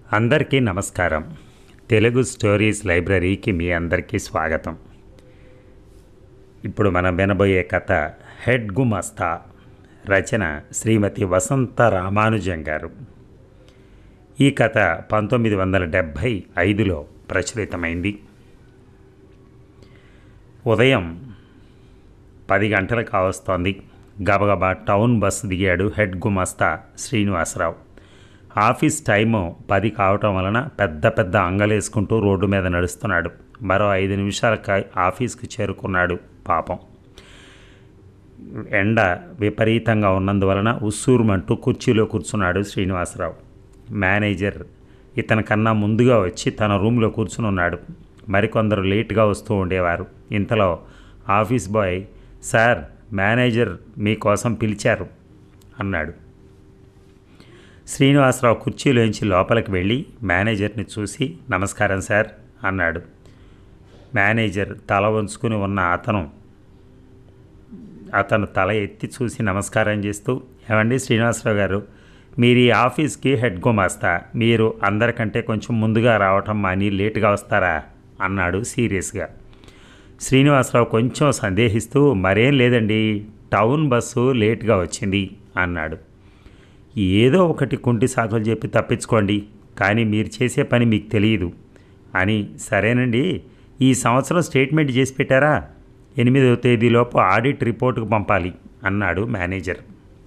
అందరికీ నమస్కారం తెలుగు స్టోరీస్ లైబ్రరీకి మీ అందరికీ స్వాగతం ఇప్పుడు మనం వినబోయే కథ హెడ్ గుమస్తా రచన శ్రీమతి వసంత రామానుజం గారు ఈ కథ పంతొమ్మిది వందల డెబ్భై ఐదులో ప్రచురితమైంది ఉదయం పది గంటలు కావస్తోంది గబగబా టౌన్ బస్సు దిగాడు హెడ్ గుమస్తా శ్రీనివాసరావు ఆఫీస్ టైము పది కావటం వలన పెద్ద పెద్ద అంగలేసుకుంటూ రోడ్డు మీద నడుస్తున్నాడు మరో ఐదు నిమిషాలకి ఆఫీస్కి చేరుకున్నాడు పాపం ఎండ విపరీతంగా ఉన్నందువలన ఉస్సూరుమంటూ కుర్చీలో కూర్చున్నాడు శ్రీనివాసరావు మేనేజర్ ఇతని కన్నా ముందుగా వచ్చి తన రూమ్లో కూర్చుని ఉన్నాడు మరికొందరు లేట్గా వస్తూ ఉండేవారు ఇంతలో ఆఫీస్ బాయ్ సార్ మేనేజర్ మీకోసం పిలిచారు అన్నాడు శ్రీనివాసరావు కుర్చీలోంచి లోపలికి వెళ్ళి మేనేజర్ని చూసి నమస్కారం సార్ అన్నాడు మేనేజర్ తల వంచుకుని ఉన్న అతను అతను తల ఎత్తి చూసి నమస్కారం చేస్తూ ఏమండి శ్రీనివాసరావు గారు మీరు ఈ ఆఫీస్కి హెడ్ గుమాస్తా మీరు అందరికంటే కొంచెం ముందుగా రావటం మాని లేటుగా వస్తారా అన్నాడు సీరియస్గా శ్రీనివాసరావు కొంచెం సందేహిస్తూ మరేం లేదండి టౌన్ బస్సు లేట్గా వచ్చింది అన్నాడు ఏదో ఒకటి కుంటి సాకులు చెప్పి తప్పించుకోండి కానీ మీరు చేసే పని మీకు తెలియదు అని సరేనండి ఈ సంవత్సరం స్టేట్మెంట్ చేసి పెట్టారా ఎనిమిదవ తేదీలోపు ఆడిట్ రిపోర్టుకు పంపాలి అన్నాడు మేనేజర్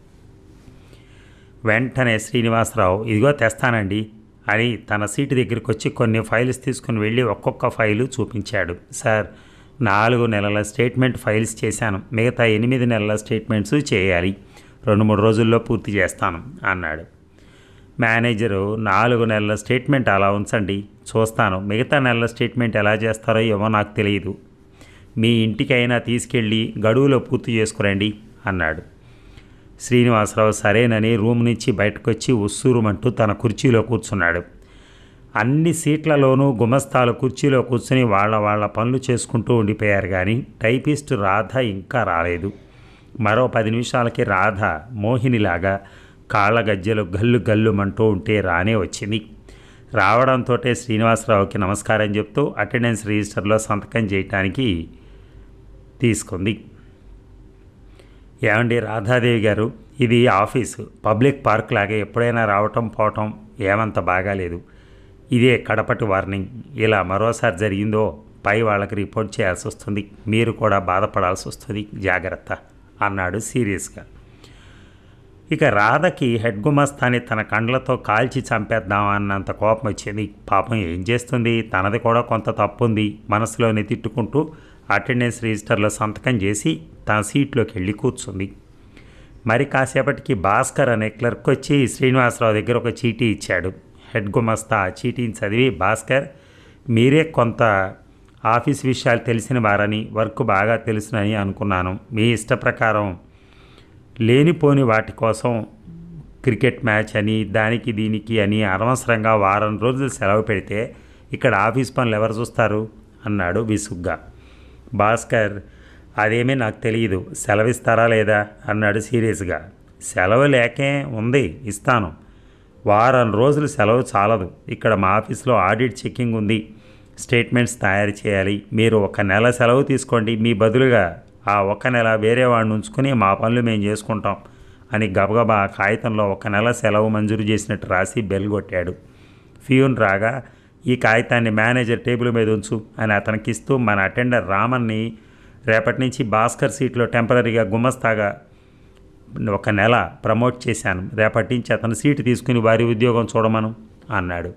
వెంటనే శ్రీనివాసరావు ఇదిగో తెస్తానండి అని తన సీటు దగ్గరికి వచ్చి కొన్ని ఫైల్స్ తీసుకుని వెళ్ళి ఒక్కొక్క ఫైలు చూపించాడు సార్ నాలుగు నెలల స్టేట్మెంట్ ఫైల్స్ చేశాను మిగతా ఎనిమిది నెలల స్టేట్మెంట్స్ చేయాలి రెండు మూడు రోజుల్లో పూర్తి చేస్తాను అన్నాడు మేనేజరు నాలుగు నెలల స్టేట్మెంట్ అలా ఉంచండి చూస్తాను మిగతా నెలల స్టేట్మెంట్ ఎలా చేస్తారో ఏమో నాకు తెలియదు మీ ఇంటికైనా తీసుకెళ్ళి గడువులో పూర్తి చేసుకురండి అన్నాడు శ్రీనివాసరావు సరేనని రూమ్ నుంచి బయటకొచ్చి ఉస్సూరుమంటూ తన కుర్చీలో కూర్చున్నాడు అన్ని సీట్లలోనూ గుమస్తాలు కుర్చీలో కూర్చుని వాళ్ళ వాళ్ళ పనులు చేసుకుంటూ ఉండిపోయారు కానీ టైపిస్ట్ రాధ ఇంకా రాలేదు మరో పది నిమిషాలకి రాధ మోహినిలాగా కాళ్ళ గజ్జెలు గల్లు గల్లుమంటూ ఉంటే రానే వచ్చింది రావడంతో శ్రీనివాసరావుకి నమస్కారం చెప్తూ అటెండెన్స్ రిజిస్టర్లో సంతకం చేయటానికి తీసుకుంది ఏమండి రాధాదేవి గారు ఇది ఆఫీసు పబ్లిక్ పార్క్ లాగా ఎప్పుడైనా రావటం పోవటం ఏమంత బాగాలేదు ఇదే కడపటి వార్నింగ్ ఇలా మరోసారి జరిగిందో పై వాళ్ళకి రిపోర్ట్ చేయాల్సి వస్తుంది మీరు కూడా బాధపడాల్సి వస్తుంది జాగ్రత్త అన్నాడు సీరియస్గా ఇక రాధకి హెడ్ గుమస్తాని తన కండ్లతో కాల్చి చంపేద్దాం అన్నంత కోపం వచ్చింది పాపం ఏం చేస్తుంది తనది కూడా కొంత తప్పుంది మనసులోనే తిట్టుకుంటూ అటెండెన్స్ రిజిస్టర్లో సంతకం చేసి తన సీట్లోకి వెళ్ళి కూర్చుంది మరి కాసేపటికి భాస్కర్ అనే క్లర్క్ వచ్చి శ్రీనివాసరావు దగ్గర ఒక చీటీ ఇచ్చాడు హెడ్ గుమస్తా ఆ చీటీని చదివి భాస్కర్ మీరే కొంత ఆఫీస్ విషయాలు తెలిసిన వారని వర్క్ బాగా తెలుసునని అనుకున్నాను మీ ఇష్ట ప్రకారం లేనిపోని వాటి కోసం క్రికెట్ మ్యాచ్ అని దానికి దీనికి అని అనవసరంగా వారం రోజులు సెలవు పెడితే ఇక్కడ ఆఫీస్ పనులు ఎవరు చూస్తారు అన్నాడు విసుగ్గా భాస్కర్ అదేమీ నాకు తెలియదు సెలవిస్తారా లేదా అన్నాడు సీరియస్గా సెలవు లేకే ఉంది ఇస్తాను వారం రోజులు సెలవు చాలదు ఇక్కడ మా ఆఫీస్లో ఆడిట్ చెక్కింగ్ ఉంది స్టేట్మెంట్స్ తయారు చేయాలి మీరు ఒక నెల సెలవు తీసుకోండి మీ బదులుగా ఆ ఒక్క నెల వేరే వాడిని ఉంచుకుని మా పనులు మేము చేసుకుంటాం అని గబగబా ఆ కాగితంలో ఒక నెల సెలవు మంజూరు చేసినట్టు రాసి బెల్ కొట్టాడు ఫ్యూన్ రాగా ఈ కాగితాన్ని మేనేజర్ టేబుల్ మీద ఉంచు అని అతనికి ఇస్తూ మన అటెండర్ రామన్ని రేపటి నుంచి భాస్కర్ సీట్లో టెంపరీగా గుమస్తాగా ఒక నెల ప్రమోట్ చేశాను రేపటి నుంచి అతను సీటు తీసుకుని వారి ఉద్యోగం చూడమను అన్నాడు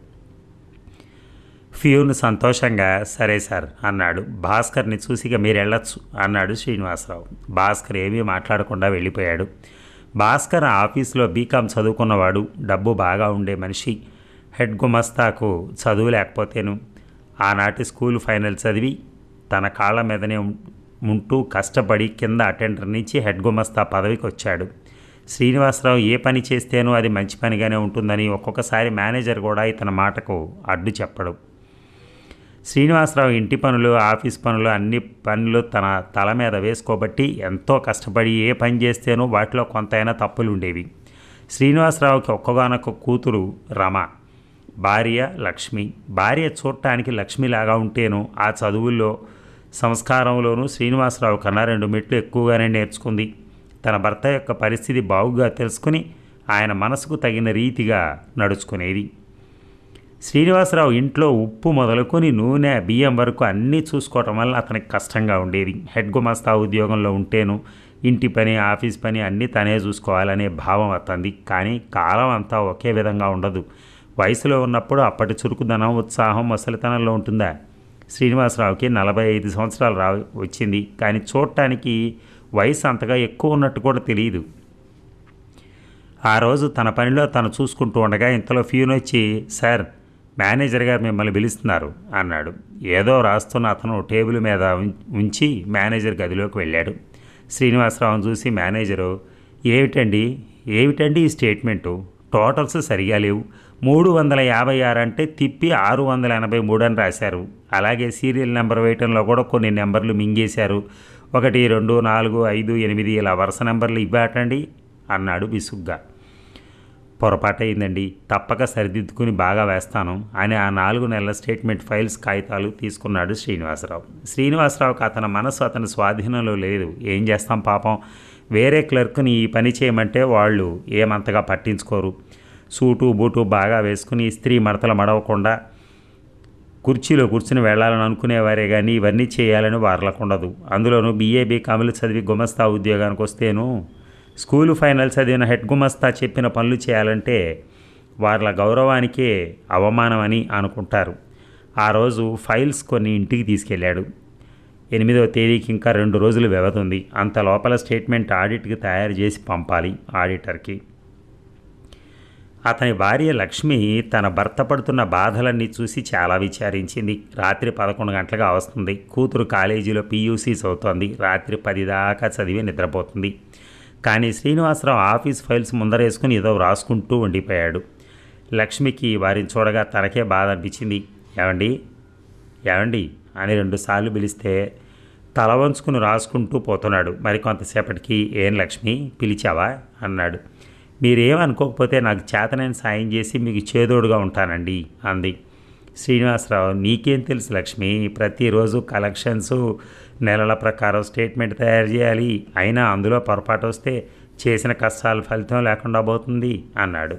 ఫ్యూన్ సంతోషంగా సరే సార్ అన్నాడు భాస్కర్ని చూసిగా మీరు వెళ్ళొచ్చు అన్నాడు శ్రీనివాసరావు భాస్కర్ ఏమీ మాట్లాడకుండా వెళ్ళిపోయాడు భాస్కర్ ఆఫీస్లో బీకామ్ చదువుకున్నవాడు డబ్బు బాగా ఉండే మనిషి హెడ్ గుమస్తాకు చదువు లేకపోతేను ఆనాటి స్కూల్ ఫైనల్ చదివి తన కాళ్ళ మీదనే ఉంటూ కష్టపడి కింద అటెండర్ నుంచి హెడ్ గుమస్తా పదవికి వచ్చాడు శ్రీనివాసరావు ఏ పని చేస్తేనో అది మంచి పనిగానే ఉంటుందని ఒక్కొక్కసారి మేనేజర్ కూడా ఇతని మాటకు అడ్డు చెప్పడు శ్రీనివాసరావు ఇంటి పనులు ఆఫీస్ పనులు అన్ని పనులు తన తల మీద వేసుకోబట్టి ఎంతో కష్టపడి ఏ పని చేస్తేనో వాటిలో కొంతైనా తప్పులు ఉండేవి శ్రీనివాసరావుకి ఒక్కగానొక్క కూతురు రమ భార్య లక్ష్మి భార్య చూడటానికి లక్ష్మిలాగా ఉంటేను ఆ చదువుల్లో సంస్కారంలోనూ శ్రీనివాసరావు కన్నా రెండు మెట్లు ఎక్కువగానే నేర్చుకుంది తన భర్త యొక్క పరిస్థితి బాగుగా తెలుసుకుని ఆయన మనసుకు తగిన రీతిగా నడుచుకునేది శ్రీనివాసరావు ఇంట్లో ఉప్పు మొదలుకొని నూనె బియ్యం వరకు అన్నీ చూసుకోవటం వల్ల అతనికి కష్టంగా ఉండేది హెడ్ గుమాస్తా ఉద్యోగంలో ఉంటేను ఇంటి పని ఆఫీస్ పని అన్నీ తనే చూసుకోవాలనే భావం అతంది కానీ కాలం అంతా ఒకే విధంగా ఉండదు వయసులో ఉన్నప్పుడు అప్పటి చురుకుదనం ఉత్సాహం ముసలితనంలో ఉంటుందా శ్రీనివాసరావుకి నలభై ఐదు సంవత్సరాలు రా వచ్చింది కానీ చూడటానికి వయసు అంతగా ఎక్కువ ఉన్నట్టు కూడా తెలియదు ఆ రోజు తన పనిలో తను చూసుకుంటూ ఉండగా ఇంతలో ఫ్యూన్ వచ్చి సార్ మేనేజర్ గారు మిమ్మల్ని పిలుస్తున్నారు అన్నాడు ఏదో రాస్తున్న అతను టేబుల్ మీద ఉం- ఉంచి మేనేజర్ గదిలోకి వెళ్ళాడు శ్రీనివాసరావును చూసి మేనేజరు ఏమిటండి ఏమిటండి ఈ స్టేట్మెంటు టోటల్స్ సరిగా లేవు మూడు వందల యాభై ఆరు అంటే తిప్పి ఆరు వందల ఎనభై మూడు అని రాశారు అలాగే సీరియల్ నెంబర్ వేయటంలో కూడా కొన్ని నెంబర్లు మింగేశారు ఒకటి రెండు నాలుగు ఐదు ఎనిమిది ఇలా వరుస నెంబర్లు ఇవ్వటండి అన్నాడు విసుగ్గా పొరపాటయిందండి తప్పక సరిదిద్దుకుని బాగా వేస్తాను అని ఆ నాలుగు నెలల స్టేట్మెంట్ ఫైల్స్ కాగితాలు తీసుకున్నాడు శ్రీనివాసరావు శ్రీనివాసరావుకి అతని మనసు అతని స్వాధీనంలో లేదు ఏం చేస్తాం పాపం వేరే క్లర్క్ని ఈ పని చేయమంటే వాళ్ళు ఏమంతగా పట్టించుకోరు సూటు బూటు బాగా వేసుకుని స్త్రీ మడతలు మడవకుండా కుర్చీలో కూర్చుని వెళ్ళాలని అనుకునేవారే కానీ ఇవన్నీ చేయాలని వారలకు ఉండదు అందులోనూ బీఏ బీకాములు చదివి గుమస్తా ఉద్యోగానికి వస్తేను స్కూలు ఫైనల్ చదివిన హెడ్ గుమస్తా చెప్పిన పనులు చేయాలంటే వాళ్ళ గౌరవానికే అవమానమని అనుకుంటారు ఆ రోజు ఫైల్స్ కొన్ని ఇంటికి తీసుకెళ్ళాడు ఎనిమిదవ తేదీకి ఇంకా రెండు రోజులు వ్యవధి ఉంది అంత లోపల స్టేట్మెంట్ ఆడిట్కి తయారు చేసి పంపాలి ఆడిటర్కి అతని భార్య లక్ష్మి తన భర్త పడుతున్న బాధలన్నీ చూసి చాలా విచారించింది రాత్రి పదకొండు గంటలుగా వస్తుంది కూతురు కాలేజీలో పీయూసీ చదువుతోంది రాత్రి పది దాకా చదివి నిద్రపోతుంది కానీ శ్రీనివాసరావు ఆఫీస్ ఫైల్స్ ముందరేసుకుని ఏదో రాసుకుంటూ ఉండిపోయాడు లక్ష్మికి వారిని చూడగా తనకే బాధ అనిపించింది ఏమండి ఏమండి అని రెండుసార్లు పిలిస్తే తల వంచుకుని రాసుకుంటూ పోతున్నాడు మరి కొంతసేపటికి ఏం లక్ష్మి పిలిచావా అన్నాడు మీరేమనుకోకపోతే నాకు చేతనైన సాయం చేసి మీకు చేదోడుగా ఉంటానండి అంది శ్రీనివాసరావు నీకేం తెలుసు లక్ష్మి ప్రతిరోజు కలెక్షన్స్ నెలల ప్రకారం స్టేట్మెంట్ తయారు చేయాలి అయినా అందులో పొరపాటు వస్తే చేసిన కష్టాల ఫలితం లేకుండా పోతుంది అన్నాడు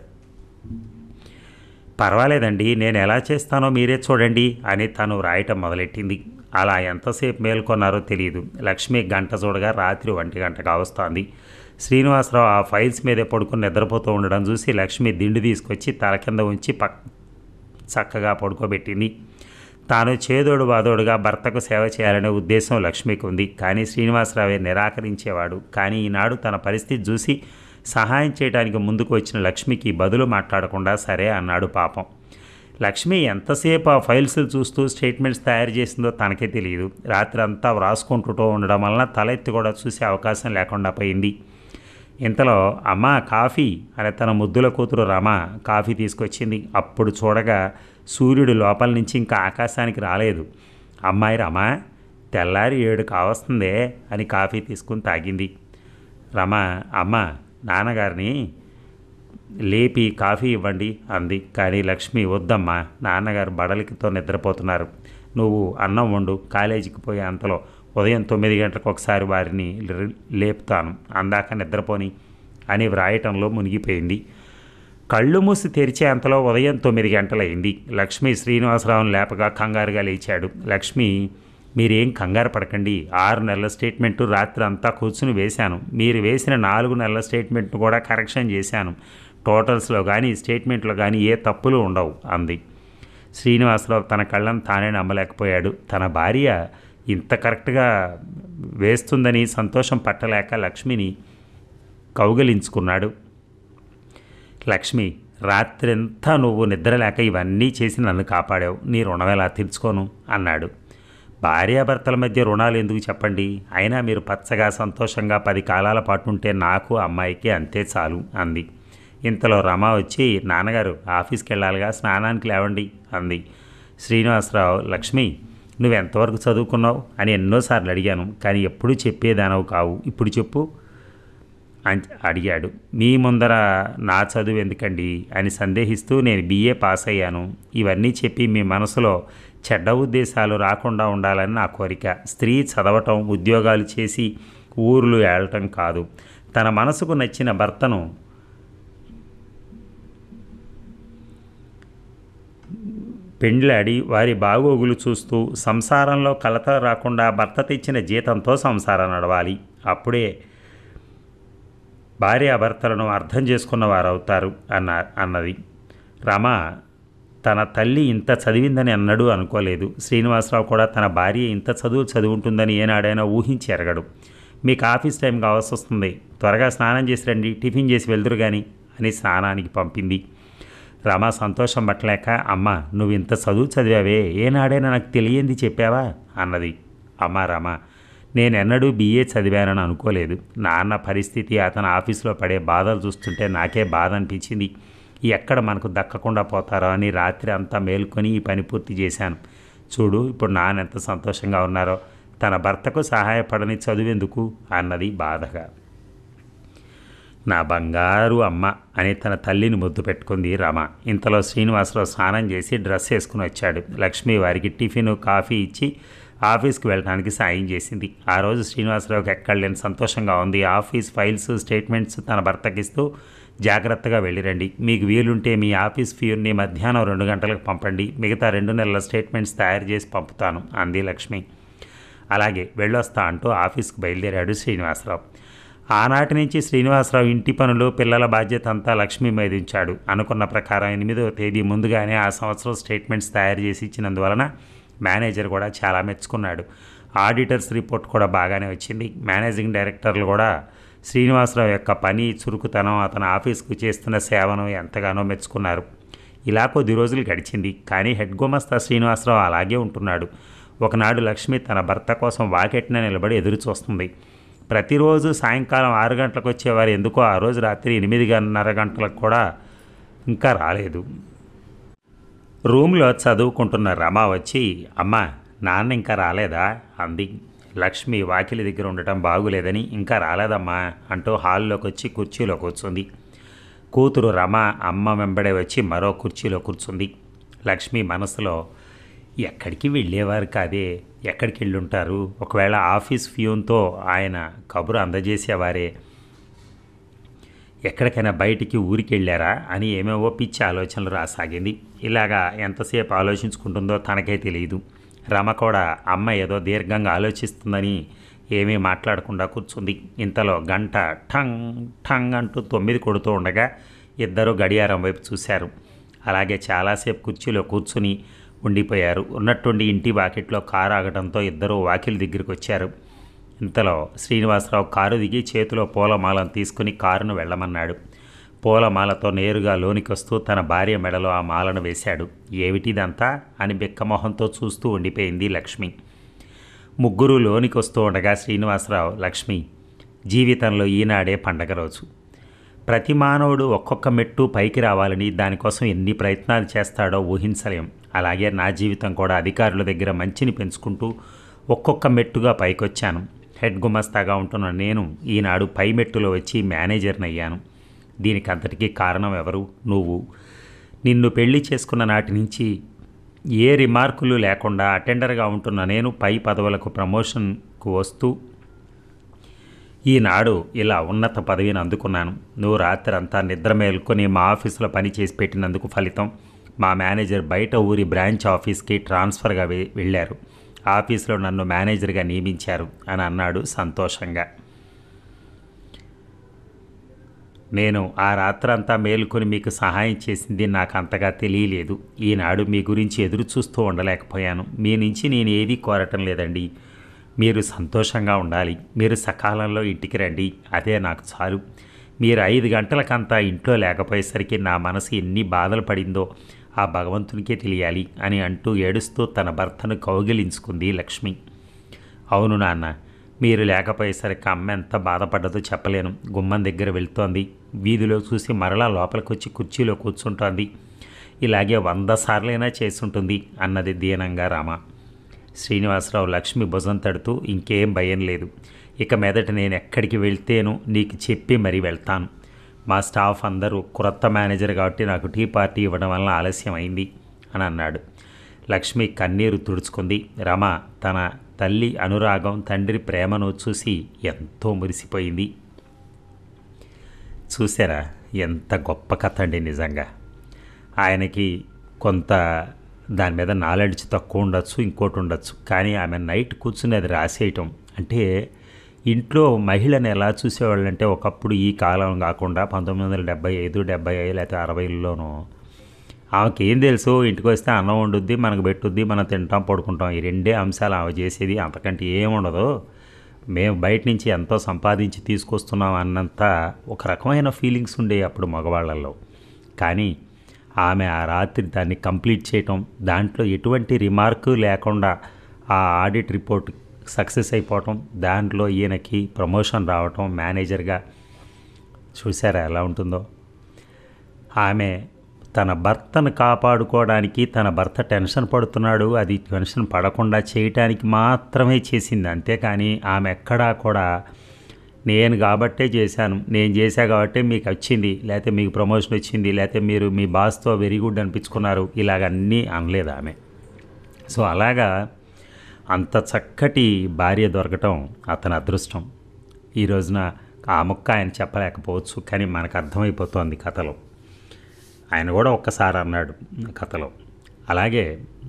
పర్వాలేదండి నేను ఎలా చేస్తానో మీరే చూడండి అని తను రాయటం మొదలెట్టింది అలా ఎంతసేపు మేల్కొన్నారో తెలియదు లక్ష్మి గంట చూడగా రాత్రి ఒంటి గంట కావస్తోంది శ్రీనివాసరావు ఆ ఫైల్స్ మీదే పడుకుని నిద్రపోతూ ఉండడం చూసి లక్ష్మి దిండు తీసుకొచ్చి తల కింద ఉంచి పక్ చక్కగా పడుకోబెట్టింది తాను చేదోడు వాదోడుగా భర్తకు సేవ చేయాలనే ఉద్దేశం లక్ష్మికి ఉంది కానీ శ్రీనివాసరావే నిరాకరించేవాడు కానీ ఈనాడు తన పరిస్థితి చూసి సహాయం చేయడానికి ముందుకు వచ్చిన లక్ష్మికి బదులు మాట్లాడకుండా సరే అన్నాడు పాపం లక్ష్మి ఎంతసేపు ఆ ఫైల్స్ చూస్తూ స్టేట్మెంట్స్ తయారు చేసిందో తనకే తెలియదు రాత్రి అంతా వ్రాసుకుంటూ ఉండడం వలన తలెత్తి కూడా చూసే అవకాశం లేకుండా పోయింది ఇంతలో అమ్మ కాఫీ అని తన ముద్దుల కూతురు రమ కాఫీ తీసుకొచ్చింది అప్పుడు చూడగా సూర్యుడు లోపల నుంచి ఇంకా ఆకాశానికి రాలేదు అమ్మాయి రమ తెల్లారి ఏడు కావస్తుందే అని కాఫీ తీసుకుని తాగింది రమ అమ్మ నాన్నగారిని లేపి కాఫీ ఇవ్వండి అంది కానీ లక్ష్మి వద్దమ్మా నాన్నగారు బడలికితో నిద్రపోతున్నారు నువ్వు అన్నం వండు కాలేజీకి పోయే అంతలో ఉదయం తొమ్మిది గంటలకు ఒకసారి వారిని రి- లేపుతాను అందాక నిద్రపోని అని వ్రాయటంలో మునిగిపోయింది కళ్ళు మూసి తెరిచే అంతలో ఉదయం తొమ్మిది గంటలైంది లక్ష్మి శ్రీనివాసరావును లేపగా కంగారుగా లేచాడు లక్ష్మి మీరేం కంగారు పడకండి ఆరు నెలల స్టేట్మెంట్ రాత్రి అంతా కూర్చుని వేశాను మీరు వేసిన నాలుగు నెలల స్టేట్మెంట్ను కూడా కరెక్షన్ చేశాను టోటల్స్లో కానీ స్టేట్మెంట్లో కానీ ఏ తప్పులు ఉండవు అంది శ్రీనివాసరావు తన కళ్ళను తానే నమ్మలేకపోయాడు తన భార్య ఇంత కరెక్ట్గా వేస్తుందని సంతోషం పట్టలేక లక్ష్మిని కౌగలించుకున్నాడు లక్ష్మి రాత్రంతా నువ్వు నిద్రలేక ఇవన్నీ చేసి నన్ను కాపాడావు నీ రుణం ఎలా తీర్చుకోను అన్నాడు భార్యాభర్తల మధ్య రుణాలు ఎందుకు చెప్పండి అయినా మీరు పచ్చగా సంతోషంగా పది కాలాల పాటు ఉంటే నాకు అమ్మాయికి అంతే చాలు అంది ఇంతలో రమ వచ్చి నాన్నగారు ఆఫీస్కి వెళ్ళాలిగా స్నానానికి లేవండి అంది శ్రీనివాసరావు లక్ష్మి నువ్వు ఎంతవరకు చదువుకున్నావు అని ఎన్నోసార్లు అడిగాను కానీ ఎప్పుడూ చెప్పేదానవు కావు ఇప్పుడు చెప్పు అని అడిగాడు మీ ముందర నా చదువు ఎందుకండి అని సందేహిస్తూ నేను బీఏ పాస్ అయ్యాను ఇవన్నీ చెప్పి మీ మనసులో చెడ్డ ఉద్దేశాలు రాకుండా ఉండాలని నా కోరిక స్త్రీ చదవటం ఉద్యోగాలు చేసి ఊర్లు ఏడటం కాదు తన మనసుకు నచ్చిన భర్తను పెండ్లాడి వారి బాగోగులు చూస్తూ సంసారంలో కలత రాకుండా భర్త తెచ్చిన జీతంతో సంసారం నడవాలి అప్పుడే భార్యాభర్తలను అర్థం చేసుకున్న వారు అవుతారు అన్న అన్నది రమ తన తల్లి ఇంత చదివిందని అన్నడు అనుకోలేదు శ్రీనివాసరావు కూడా తన భార్య ఇంత చదువు చదువుంటుందని ఏనాడైనా ఊహించి ఎరగడు మీకు ఆఫీస్ టైం కావాల్సి వస్తుంది త్వరగా స్నానం చేసి రండి టిఫిన్ చేసి వెళ్దురు కానీ అని స్నానానికి పంపింది రమ సంతోషం పట్టలేక అమ్మ నువ్వు ఇంత చదువు చదివావే ఏనాడైనా నాకు తెలియంది చెప్పావా అన్నది అమ్మ రమ నేనెన్నడూ బీఏ చదివానని అనుకోలేదు నాన్న పరిస్థితి అతని ఆఫీసులో పడే బాధలు చూస్తుంటే నాకే బాధ అనిపించింది ఎక్కడ మనకు దక్కకుండా పోతారో అని రాత్రి అంతా మేల్కొని ఈ పని పూర్తి చేశాను చూడు ఇప్పుడు నాన్న ఎంత సంతోషంగా ఉన్నారో తన భర్తకు సహాయపడని చదువెందుకు అన్నది బాధగా నా బంగారు అమ్మ అని తన తల్లిని ముద్దు పెట్టుకుంది రమ ఇంతలో శ్రీనివాసరావు స్నానం చేసి డ్రెస్ వేసుకుని వచ్చాడు లక్ష్మి వారికి టిఫిన్ కాఫీ ఇచ్చి ఆఫీస్కి వెళ్ళడానికి సాయం చేసింది ఆ రోజు శ్రీనివాసరావుకి ఎక్కడ లేని సంతోషంగా ఉంది ఆఫీస్ ఫైల్స్ స్టేట్మెంట్స్ తన భర్తకిస్తూ జాగ్రత్తగా వెళ్ళిరండి మీకు వీలుంటే మీ ఆఫీస్ ఫీయుని మధ్యాహ్నం రెండు గంటలకు పంపండి మిగతా రెండు నెలల స్టేట్మెంట్స్ తయారు చేసి పంపుతాను అంది లక్ష్మి అలాగే వెళ్ళొస్తా అంటూ ఆఫీస్కి బయలుదేరాడు శ్రీనివాసరావు ఆనాటి నుంచి శ్రీనివాసరావు ఇంటి పనులు పిల్లల బాధ్యత అంతా లక్ష్మి మీద ఉంచాడు అనుకున్న ప్రకారం ఎనిమిదవ తేదీ ముందుగానే ఆ సంవత్సరం స్టేట్మెంట్స్ తయారు చేసి ఇచ్చినందువలన మేనేజర్ కూడా చాలా మెచ్చుకున్నాడు ఆడిటర్స్ రిపోర్ట్ కూడా బాగానే వచ్చింది మేనేజింగ్ డైరెక్టర్లు కూడా శ్రీనివాసరావు యొక్క పని చురుకుతనం అతని ఆఫీస్కు చేస్తున్న సేవను ఎంతగానో మెచ్చుకున్నారు ఇలా కొద్ది రోజులు గడిచింది కానీ హెడ్ గుమస్తా శ్రీనివాసరావు అలాగే ఉంటున్నాడు ఒకనాడు లక్ష్మి తన భర్త కోసం వాకెట్న నిలబడి ఎదురు చూస్తుంది ప్రతిరోజు సాయంకాలం ఆరు గంటలకు వచ్చేవారు ఎందుకో ఆ రోజు రాత్రి ఎనిమిదిన్నర గంటలకు కూడా ఇంకా రాలేదు రూమ్లో చదువుకుంటున్న రమ వచ్చి అమ్మ నాన్న ఇంకా రాలేదా అంది లక్ష్మి వాకిలి దగ్గర ఉండటం బాగులేదని ఇంకా రాలేదమ్మా అంటూ హాల్లోకి వచ్చి కుర్చీలో కూర్చుంది కూతురు రమ అమ్మ వెంబడే వచ్చి మరో కుర్చీలో కూర్చుంది లక్ష్మి మనసులో ఎక్కడికి వెళ్ళేవారు కాదే ఎక్కడికి వెళ్ళుంటారు ఒకవేళ ఆఫీస్ ఫ్యూన్తో ఆయన కబురు అందజేసేవారే ఎక్కడికైనా బయటికి ఊరికి వెళ్ళారా అని ఏమేవో పిచ్చి ఆలోచనలు రాసాగింది ఇలాగా ఎంతసేపు ఆలోచించుకుంటుందో తనకే తెలియదు రమ కూడా అమ్మ ఏదో దీర్ఘంగా ఆలోచిస్తుందని ఏమీ మాట్లాడకుండా కూర్చుంది ఇంతలో గంట ఠంగ్ ఠంగ్ అంటూ తొమ్మిది కొడుతూ ఉండగా ఇద్దరు గడియారం వైపు చూశారు అలాగే చాలాసేపు కుర్చీలో కూర్చుని ఉండిపోయారు ఉన్నట్టుండి ఇంటి వాకిట్లో కారు ఆగడంతో ఇద్దరు వాకిలి దగ్గరికి వచ్చారు ఇంతలో శ్రీనివాసరావు కారు దిగి చేతిలో పూలమాలను తీసుకుని కారును వెళ్ళమన్నాడు పూలమాలతో నేరుగా లోనికి వస్తూ తన భార్య మెడలో ఆ మాలను వేశాడు ఏమిటిదంతా అని బిక్కమొహంతో చూస్తూ ఉండిపోయింది లక్ష్మి ముగ్గురు లోనికి వస్తూ ఉండగా శ్రీనివాసరావు లక్ష్మి జీవితంలో ఈనాడే పండగ రోజు ప్రతి మానవుడు ఒక్కొక్క మెట్టు పైకి రావాలని దానికోసం ఎన్ని ప్రయత్నాలు చేస్తాడో ఊహించలేం అలాగే నా జీవితం కూడా అధికారుల దగ్గర మంచిని పెంచుకుంటూ ఒక్కొక్క మెట్టుగా పైకొచ్చాను హెడ్ గుమస్తాగా ఉంటున్న నేను ఈనాడు పై మెట్టులో వచ్చి మేనేజర్ని అయ్యాను దీనికి అంతటికీ కారణం ఎవరు నువ్వు నిన్ను పెళ్లి చేసుకున్న నాటి నుంచి ఏ రిమార్కులు లేకుండా అటెండర్గా ఉంటున్న నేను పై పదవులకు ప్రమోషన్కు వస్తూ ఈనాడు ఇలా ఉన్నత పదవిని అందుకున్నాను నువ్వు రాత్రి అంతా నిద్ర మేల్కొని మా ఆఫీసులో పని చేసి పెట్టినందుకు ఫలితం మా మేనేజర్ బయట ఊరి బ్రాంచ్ ఆఫీస్కి ట్రాన్స్ఫర్గా వె- వెళ్ళారు ఆఫీసులో నన్ను మేనేజర్గా నియమించారు అని అన్నాడు సంతోషంగా నేను ఆ రాత్రంతా మేలుకొని మీకు సహాయం చేసింది నాకు అంతగా తెలియలేదు ఈనాడు మీ గురించి ఎదురు చూస్తూ ఉండలేకపోయాను మీ నుంచి నేను ఏదీ కోరటం లేదండి మీరు సంతోషంగా ఉండాలి మీరు సకాలంలో ఇంటికి రండి అదే నాకు చాలు మీరు ఐదు గంటలకంతా ఇంట్లో లేకపోయేసరికి నా మనసు ఎన్ని బాధలు పడిందో ఆ భగవంతునికే తెలియాలి అని అంటూ ఏడుస్తూ తన భర్తను కౌగిలించుకుంది లక్ష్మి అవును నాన్న మీరు లేకపోయేసరికి అమ్మ ఎంత బాధపడ్డదో చెప్పలేను గుమ్మం దగ్గర వెళ్తోంది వీధిలో చూసి మరలా లోపలికి వచ్చి కుర్చీలో కూర్చుంటోంది ఇలాగే వంద సార్లైనా చేసుంటుంది అన్నది దీనంగా రామ శ్రీనివాసరావు లక్ష్మి భుజం తడుతూ ఇంకేం భయం లేదు ఇక మీదట నేను ఎక్కడికి వెళ్తేను నీకు చెప్పి మరీ వెళ్తాను మా స్టాఫ్ అందరూ క్రొత్త మేనేజర్ కాబట్టి నాకు టీ పార్టీ ఇవ్వడం వలన ఆలస్యం అయింది అని అన్నాడు లక్ష్మి కన్నీరు తుడుచుకుంది రమ తన తల్లి అనురాగం తండ్రి ప్రేమను చూసి ఎంతో మురిసిపోయింది చూసారా ఎంత గొప్ప కథ అండి నిజంగా ఆయనకి కొంత దాని మీద నాలెడ్జ్ తక్కువ ఉండొచ్చు ఇంకోటి ఉండొచ్చు కానీ ఆమె నైట్ కూర్చుని అది రాసేయటం అంటే ఇంట్లో మహిళను ఎలా చూసేవాళ్ళంటే ఒకప్పుడు ఈ కాలం కాకుండా పంతొమ్మిది వందల డెబ్బై ఐదు డెబ్బై ఐదు లేకపోతే అరవైలోనూ ఆమెకి ఏం తెలుసు ఇంటికి వస్తే అన్నం వండుద్ది మనకు పెట్టుద్ది మనం తింటాం పడుకుంటాం ఈ రెండే అంశాలు ఆమె చేసేది అంతకంటే ఏముండదు మేము బయట నుంచి ఎంతో సంపాదించి తీసుకొస్తున్నాం అన్నంత ఒక రకమైన ఫీలింగ్స్ ఉండే అప్పుడు మగవాళ్ళల్లో కానీ ఆమె ఆ రాత్రి దాన్ని కంప్లీట్ చేయటం దాంట్లో ఎటువంటి రిమార్కు లేకుండా ఆ ఆడిట్ రిపోర్ట్ సక్సెస్ అయిపోవటం దాంట్లో ఈయనకి ప్రమోషన్ రావటం మేనేజర్గా చూసారా ఎలా ఉంటుందో ఆమె తన భర్తను కాపాడుకోవడానికి తన భర్త టెన్షన్ పడుతున్నాడు అది టెన్షన్ పడకుండా చేయటానికి మాత్రమే చేసింది అంతేకాని ఆమె ఎక్కడా కూడా నేను కాబట్టే చేశాను నేను చేశా కాబట్టి మీకు వచ్చింది లేకపోతే మీకు ప్రమోషన్ వచ్చింది లేకపోతే మీరు మీ బాస్తో వెరీ గుడ్ అనిపించుకున్నారు ఇలాగన్నీ అనలేదు ఆమె సో అలాగా అంత చక్కటి భార్య దొరకటం అతని అదృష్టం ఈ రోజున ఆ ముక్క ఆయన చెప్పలేకపోవచ్చు కానీ మనకు అర్థమైపోతోంది కథలో ఆయన కూడా ఒక్కసారి అన్నాడు కథలో అలాగే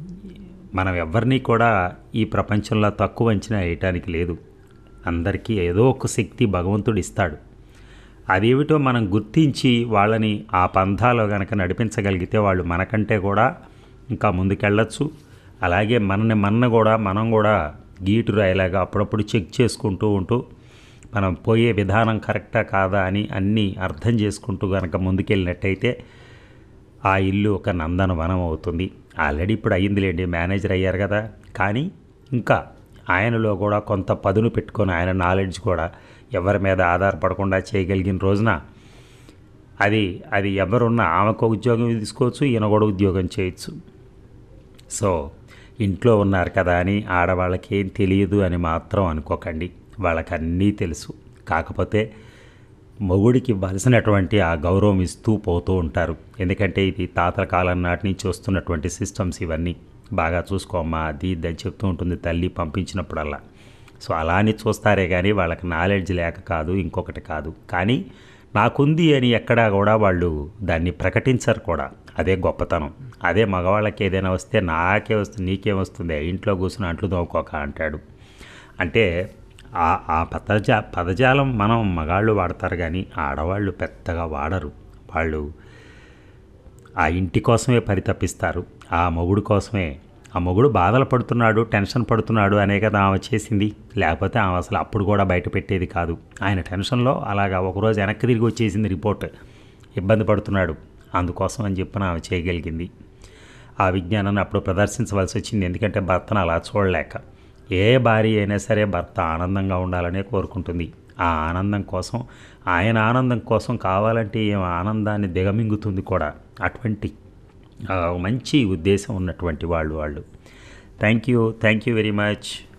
మనం ఎవరిని కూడా ఈ ప్రపంచంలో తక్కువ అంచనా వేయటానికి లేదు అందరికీ ఏదో ఒక శక్తి భగవంతుడు ఇస్తాడు అదేమిటో మనం గుర్తించి వాళ్ళని ఆ పంథాలో కనుక నడిపించగలిగితే వాళ్ళు మనకంటే కూడా ఇంకా ముందుకెళ్ళచ్చు అలాగే మనని మన కూడా మనం కూడా గీటు రాయలాగా అప్పుడప్పుడు చెక్ చేసుకుంటూ ఉంటూ మనం పోయే విధానం కరెక్టా కాదా అని అన్నీ అర్థం చేసుకుంటూ కనుక ముందుకెళ్ళినట్టయితే ఆ ఇల్లు ఒక నందనవనం అవుతుంది ఆల్రెడీ ఇప్పుడు అయ్యిందిలేండి మేనేజర్ అయ్యారు కదా కానీ ఇంకా ఆయనలో కూడా కొంత పదును పెట్టుకొని ఆయన నాలెడ్జ్ కూడా ఎవరి మీద ఆధారపడకుండా చేయగలిగిన రోజున అది అది ఎవరున్నా ఆమెకు ఉద్యోగం తీసుకోవచ్చు ఈయన కూడా ఉద్యోగం చేయొచ్చు సో ఇంట్లో ఉన్నారు కదా అని ఆడవాళ్ళకి ఏం తెలియదు అని మాత్రం అనుకోకండి వాళ్ళకి అన్నీ తెలుసు కాకపోతే మొగుడికి ఇవ్వాల్సినటువంటి ఆ గౌరవం ఇస్తూ పోతూ ఉంటారు ఎందుకంటే ఇది తాతల కాలం నాటి నుంచి వస్తున్నటువంటి సిస్టమ్స్ ఇవన్నీ బాగా చూసుకోమ్మా అది ఇది అని చెప్తూ ఉంటుంది తల్లి పంపించినప్పుడల్లా సో అలా అని చూస్తారే కానీ వాళ్ళకి నాలెడ్జ్ లేక కాదు ఇంకొకటి కాదు కానీ నాకుంది అని ఎక్కడా కూడా వాళ్ళు దాన్ని ప్రకటించరు కూడా అదే గొప్పతనం అదే మగవాళ్ళకి ఏదైనా వస్తే నాకే వస్తుంది నీకేం వస్తుంది ఇంట్లో కూర్చుని అంట్లు తోముకోక అంటాడు అంటే ఆ ఆ పదజా పదజాలం మనం మగాళ్ళు వాడతారు కానీ ఆడవాళ్ళు పెద్దగా వాడరు వాళ్ళు ఆ ఇంటి కోసమే పరితపిస్తారు ఆ మొగుడు కోసమే ఆ మొగుడు బాధలు పడుతున్నాడు టెన్షన్ పడుతున్నాడు అనే కదా ఆమె చేసింది లేకపోతే ఆమె అసలు అప్పుడు కూడా బయట పెట్టేది కాదు ఆయన టెన్షన్లో అలాగా ఒకరోజు వెనక్కి తిరిగి వచ్చేసింది రిపోర్ట్ ఇబ్బంది పడుతున్నాడు అందుకోసం అని చెప్పిన ఆమె చేయగలిగింది ఆ విజ్ఞానాన్ని అప్పుడు ప్రదర్శించవలసి వచ్చింది ఎందుకంటే భర్తను అలా చూడలేక ఏ భార్య అయినా సరే భర్త ఆనందంగా ఉండాలనే కోరుకుంటుంది ఆ ఆనందం కోసం ఆయన ఆనందం కోసం కావాలంటే ఏం ఆనందాన్ని దిగమింగుతుంది కూడా అటువంటి ఆ, మంచి ఉద్దేశం ఉన్నటువంటి వాళ్ళు వాళ్ళు thank you thank you very much